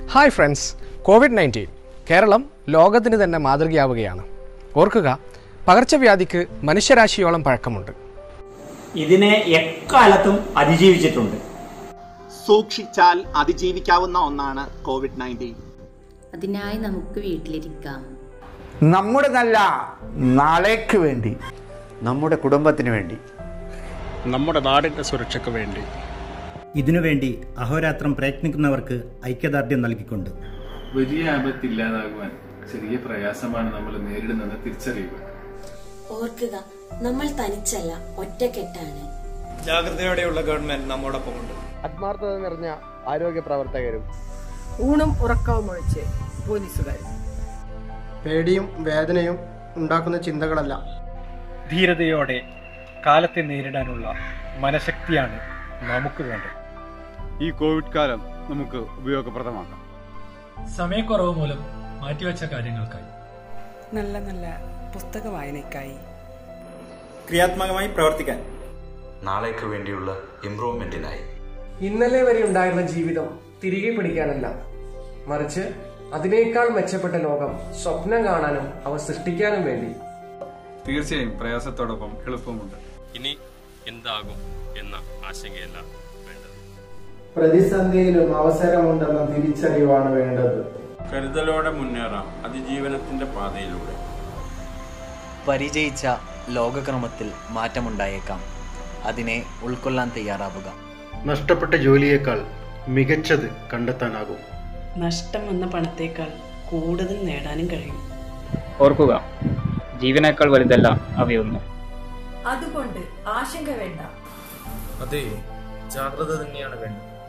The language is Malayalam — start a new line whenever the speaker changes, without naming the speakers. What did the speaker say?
hi friends Covid nineteen Keralam ലോകത്തിന് തന്നെ മാതൃകയാവുകയാണ് ഓർക്കുക പകർച്ചവ്യാധിക്ക് മനുഷ്യരാശിയോളം പഴക്കമുണ്ട്
ഇതിനെ എക്കാലത്തും അതിജീവിച്ചിട്ടുണ്ട്
സൂക്ഷിച്ചാൽ അതിജീവിക്കാവുന്ന ഒന്നാണ് കോവിഡ് നയൻറ്റീൻ
അതിനായി നമുക്ക് വീട്ടിലിരിക്കാം
നമ്മുടെ നല്ല നാളേക്ക് വേണ്ടി
നമ്മുടെ കുടുംബത്തിന് വേണ്ടി
നമ്മുടെ നാടിൻ്റെ സുരക്ഷയ്ക്ക് വേണ്ടി
ഇതിനുവേണ്ടി അഹോരാത്രം പ്രയത്നിക്കുന്നവർക്ക് ഐക്യദാർഢ്യം നൽകിക്കൊണ്ട്
വലിയ ആപത്ത് ഇല്ലാതാകുവാൻ ചെറിയ പ്രയാസമാണ് നമ്മൾ നേരിടുന്നത് തിരിച്ചറിയുക
ഓർക്കുക നമ്മൾ തനിച്ചല്ല ഒറ്റക്കെട്ടാണ്
ജാഗ്രതയോടെയുള്ള ഗവൺമെന്റ് നമ്മോടൊപ്പമുണ്ട്
ആത്മാർത്ഥത നിറഞ്ഞ ആരോഗ്യ പ്രവർത്തകരും
ഊണും ഉറക്കവും ഒഴിച്ച് പോലീസുകാരും
പേടിയും വേദനയും ഉണ്ടാക്കുന്ന ചിന്തകളല്ല
ധീരതയോടെ കാലത്തെ നേരിടാനുള്ള മനഃശക്തിയാണ് നമുക്ക് വേണ്ടത്
ഈ കോവിഡ് കാലം നമുക്ക് ഉപയോഗപ്രദമാക്കാം
സമയക്കുറവ് മൂലം മാറ്റിവെച്ച കാര്യങ്ങൾക്കായി
നല്ല നല്ല പുസ്തക വായനയ്ക്കായി
ക്രിയാത്മകമായി പ്രവർത്തിക്കാൻ
നാളേക്ക് വേണ്ടിയുള്ള ഇംപ്രൂവ്മെന്റിനായി
ഇന്നലെ വരെ ഉണ്ടായിരുന്ന ജീവിതം തിരികെ പിടിക്കാനല്ല മറിച്ച് അതിനേക്കാൾ മെച്ചപ്പെട്ട ലോകം സ്വപ്നം കാണാനും അവ സൃഷ്ടിക്കാനും വേണ്ടി
തീർച്ചയായും പ്രയാസത്തോടൊപ്പം എളുപ്പമുണ്ട്
ഇനി എന്താകും എന്ന ആശങ്കയല്ല വേണ്ടത്
പ്രതിസന്ധിയിലും അവസരമുണ്ടെന്ന തിരിച്ചറിവാണ് വേണ്ടത്
കരുതലോടെ മുന്നേറാം അതിജീവനത്തിന്റെ പാതയിലൂടെ
പരിചയിച്ച ലോകക്രമത്തിൽ മാറ്റമുണ്ടായേക്കാം അതിനെ ഉൾക്കൊള്ളാൻ തയ്യാറാവുക
നഷ്ടപ്പെട്ട ജോലിയേക്കാൾ മികച്ചത് കണ്ടെത്താനാകും
നഷ്ടം വന്ന പണത്തേക്കാൾ കൂടുതൽ നേടാനും കഴിയും
ഓർക്കുക ജീവനേക്കാൾ വലുതല്ല അവയൊന്നും
അതുകൊണ്ട് ആശങ്ക വേണ്ട
അതെ ജാഗ്രത തന്നെയാണ് വേണ്ടത്